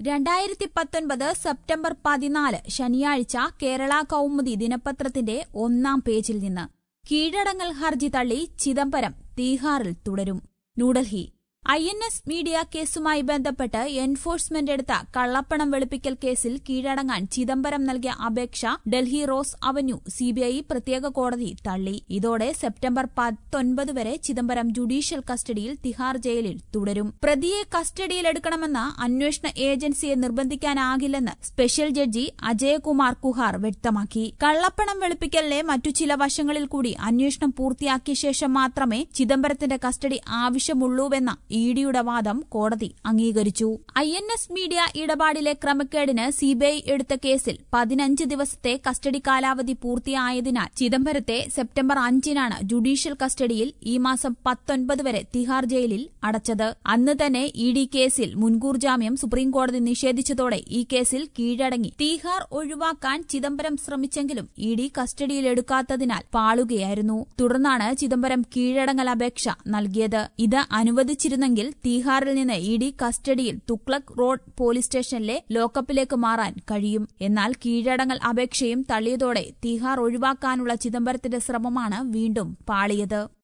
രണ്ടായിരത്തി പത്തൊൻപത് സെപ്റ്റംബർ പതിനാല് ശനിയാഴ്ച കേരള കൗമുദി ദിനപത്രത്തിന്റെ ഒന്നാം പേജിൽ നിന്ന് കീഴടങ്ങൽ ഹർജി തള്ളി ചിദംബരം തീഹാറിൽ തുടരും New Delhi I N S media കേസുമായി ബന്ധപ്പെട്ട് എൻഫോഴ്സ്മെന്റ് എടുത്ത കള്ളപ്പണം വെളുപ്പിക്കൽ കേസിൽ കീഴടങ്ങാൻ ചിദംബരം നൽകിയ അപേക്ഷ ഡൽഹി റോസ് അവന്യൂ സിബിഐ പ്രത്യേക കോടതി തള്ളി ഇതോടെ സെപ്റ്റംബർ പത്തൊൻപത് വരെ ചിദംബരം ജുഡീഷ്യൽ കസ്റ്റഡിയിൽ തിഹാർ ജയിലിൽ തുടരും പ്രതിയെ കസ്റ്റഡിയിലെടുക്കണമെന്ന് അന്വേഷണ ഏജൻസിയെ നിർബന്ധിക്കാനാകില്ലെന്ന് സ്പെഷ്യൽ ജഡ്ജി അജയകുമാർ കുഹാർ വ്യക്തമാക്കി കള്ളപ്പണം വെളുപ്പിക്കലിലെ മറ്റു ചില വശങ്ങളിൽ കൂടി അന്വേഷണം പൂർത്തിയാക്കിയ ശേഷം മാത്രമേ ചിദംബരത്തിന്റെ കസ്റ്റഡി ആവശ്യമുള്ളൂവെന്ന ഇ ഡിയുടെ വാദം കോടതി അംഗീകരിച്ചു ഐ എൻ എസ് മീഡിയ ഇടപാടിലെ ക്രമക്കേടിന് സിബിഐ എടുത്ത കേസിൽ പതിനഞ്ച് ദിവസത്തെ കസ്റ്റഡി കാലാവധി പൂർത്തിയായതിനാൽ ചിദംബരത്തെ സെപ്റ്റംബർ അഞ്ചിനാണ് ജുഡീഷ്യൽ കസ്റ്റഡിയിൽ ഈ മാസം പത്തൊൻപത് വരെ തിഹാർ ജയിലിൽ അടച്ചത് അന്ന് തന്നെ ഇ ഡി കേസിൽ മുൻകൂർ ജാമ്യം സുപ്രീംകോടതി നിഷേധിച്ചതോടെ ഈ കേസിൽ കീഴടങ്ങി തീഹാർ ഒഴിവാക്കാൻ ചിദംബരം ശ്രമിച്ചെങ്കിലും ഇ ഡി കസ്റ്റഡിയിലെടുക്കാത്തതിനാൽ പാളുകയായിരുന്നു തുടർന്നാണ് ചിദംബരം കീഴടങ്ങൽ അപേക്ഷ നൽകിയത് ഇത് അനുവദിച്ചിരുന്നെങ്കിൽ തീഹാറിൽ നിന്ന് ഇ ഡി കസ്റ്റഡിയിൽ തുക്ലക് റോഡ് പോലീസ് സ്റ്റേഷനിലെ ലോക്കപ്പിലേക്ക് മാറാൻ കഴിയും എന്നാൽ കീഴടങ്ങൽ അപേക്ഷയും തള്ളിയതോടെ തീഹാർ ഒഴിവാക്കാനുള്ള ചിദംബരത്തിന്റെ ശ്രമമാണ് വീണ്ടും പാളിയത്